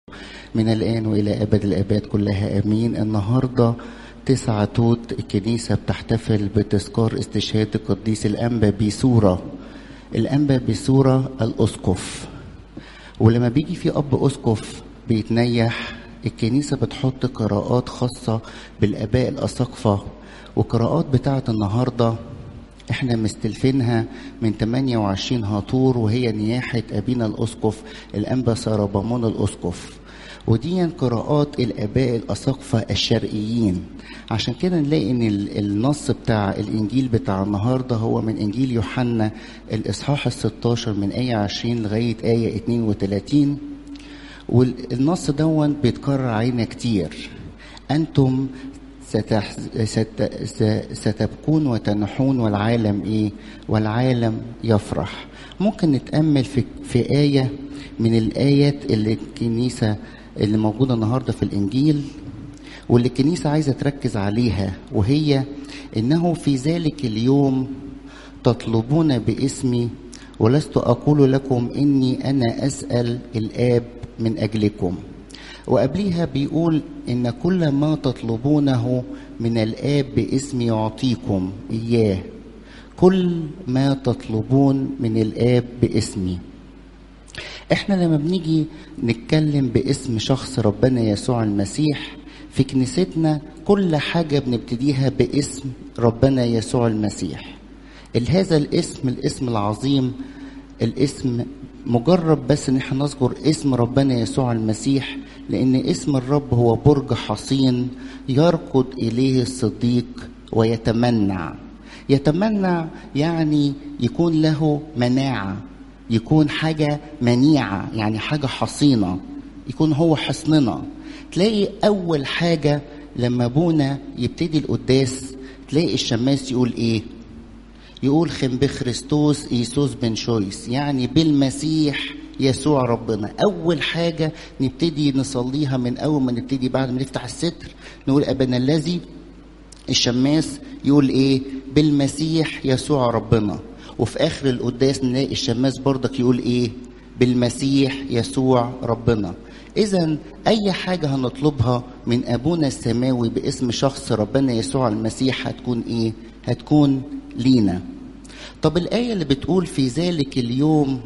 من الآن وإلى أبد الآباد كلها آمين النهاردة تسعة توت الكنيسة بتحتفل بتذكار استشهاد القديس الأنبا بصورة الأنبا بصورة الأسقف ولما بيجي في أب أسقف بيتنيح الكنيسة بتحط قراءات خاصة بالآباء الأساقفة وقراءات بتاعة النهاردة احنا مستلفينها من 28 هاطور وهي نياحة أبينا الأسقف الأنبا سربامون الأسقف ودي قراءات الآباء الأساقفة الشرقيين عشان كده نلاقي إن النص بتاع الإنجيل بتاع النهاردة هو من إنجيل يوحنا الإصحاح الستاشر من آية 20 لغاية آية 32 والنص دون بيتكرر علينا كتير أنتم ستح... ست... ستبكون وتنحون والعالم ايه والعالم يفرح ممكن نتامل في في ايه من الايات اللي الكنيسه اللي موجوده النهارده في الانجيل واللي الكنيسه عايزه تركز عليها وهي انه في ذلك اليوم تطلبون باسمي ولست اقول لكم اني انا اسال الاب من اجلكم وقبليها بيقول ان كل ما تطلبونه من الاب باسمي يعطيكم اياه كل ما تطلبون من الاب باسمي احنا لما بنيجي نتكلم باسم شخص ربنا يسوع المسيح في كنيستنا كل حاجة بنبتديها باسم ربنا يسوع المسيح هذا الاسم الاسم العظيم الاسم مجرد بس ان احنا نذكر اسم ربنا يسوع المسيح لان اسم الرب هو برج حصين يركض اليه الصديق ويتمنع يتمنع يعني يكون له مناعه يكون حاجه منيعه يعني حاجه حصينه يكون هو حصننا تلاقي اول حاجه لما ابونا يبتدي القداس تلاقي الشماس يقول ايه يقول خم بخريستوس ايسوس بن شويس يعني بالمسيح يسوع ربنا اول حاجه نبتدي نصليها من اول ما نبتدي بعد ما نفتح الستر نقول ابنا الذي الشماس يقول ايه بالمسيح يسوع ربنا وفي اخر القداس نلاقي الشماس برضك يقول ايه بالمسيح يسوع ربنا اذا اي حاجه هنطلبها من ابونا السماوي باسم شخص ربنا يسوع المسيح هتكون ايه هتكون لينا طب الآية اللي بتقول في ذلك اليوم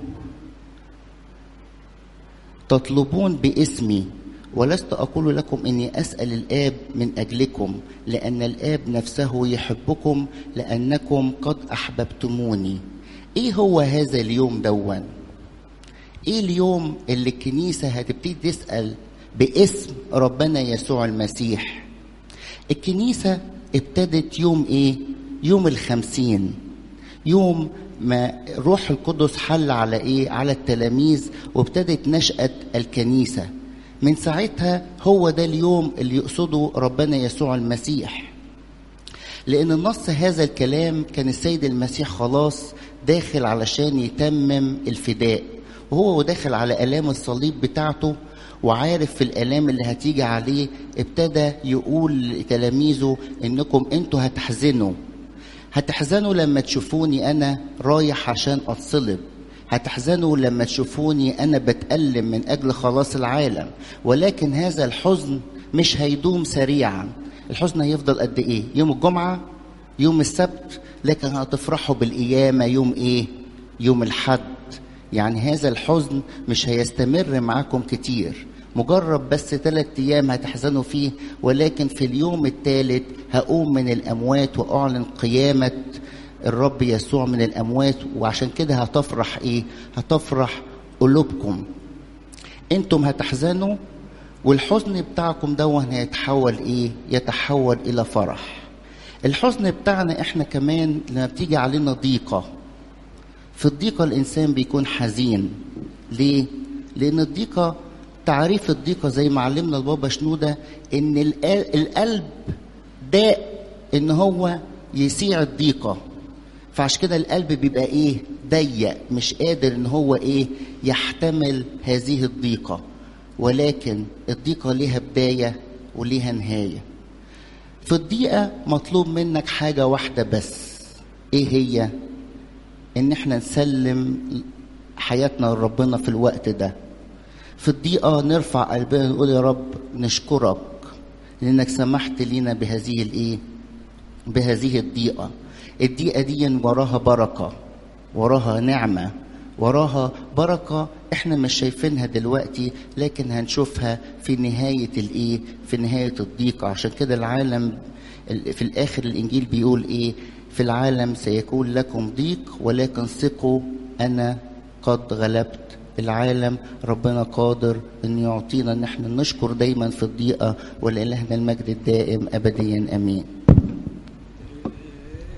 تطلبون باسمي ولست أقول لكم إني أسأل الآب من أجلكم لأن الآب نفسه يحبكم لأنكم قد أحببتموني إيه هو هذا اليوم دون إيه اليوم اللي الكنيسة هتبتدي تسأل باسم ربنا يسوع المسيح الكنيسة ابتدت يوم إيه يوم الخمسين يوم ما روح القدس حل على ايه على التلاميذ وابتدت نشأة الكنيسة من ساعتها هو ده اليوم اللي يقصده ربنا يسوع المسيح لأن النص هذا الكلام كان السيد المسيح خلاص داخل علشان يتمم الفداء وهو داخل على آلام الصليب بتاعته وعارف في الآلام اللي هتيجي عليه ابتدى يقول لتلاميذه إنكم أنتوا هتحزنوا هتحزنوا لما تشوفوني انا رايح عشان اتصلب هتحزنوا لما تشوفوني انا بتألم من اجل خلاص العالم ولكن هذا الحزن مش هيدوم سريعا الحزن هيفضل قد ايه يوم الجمعه يوم السبت لكن هتفرحوا بالقيامه يوم ايه يوم الحد يعني هذا الحزن مش هيستمر معاكم كتير مجرد بس ثلاث ايام هتحزنوا فيه ولكن في اليوم الثالث هقوم من الاموات واعلن قيامه الرب يسوع من الاموات وعشان كده هتفرح ايه هتفرح قلوبكم انتم هتحزنوا والحزن بتاعكم دون هيتحول ايه يتحول الى فرح الحزن بتاعنا احنا كمان لما بتيجي علينا ضيقه في الضيقه الانسان بيكون حزين ليه لان الضيقه تعريف الضيقه زي ما علمنا البابا شنوده ان القلب داء ان هو يسيع الضيقه فعشان كده القلب بيبقى ايه ضيق مش قادر ان هو ايه يحتمل هذه الضيقه ولكن الضيقه ليها بدايه وليها نهايه في الضيقه مطلوب منك حاجه واحده بس ايه هي ان احنا نسلم حياتنا لربنا في الوقت ده في الضيقة نرفع قلبنا ونقول يا رب نشكرك لأنك سمحت لنا بهذه الإيه؟ بهذه الضيقة الضيقة دي وراها بركة وراها نعمة وراها بركة احنا مش شايفينها دلوقتي لكن هنشوفها في نهاية الايه في نهاية الضيقة عشان كده العالم في الاخر الانجيل بيقول ايه في العالم سيكون لكم ضيق ولكن ثقوا انا قد غلبت العالم ربنا قادر ان يعطينا ان احنا نشكر دايما في الضيقة ولإلهنا المجد الدائم ابديا امين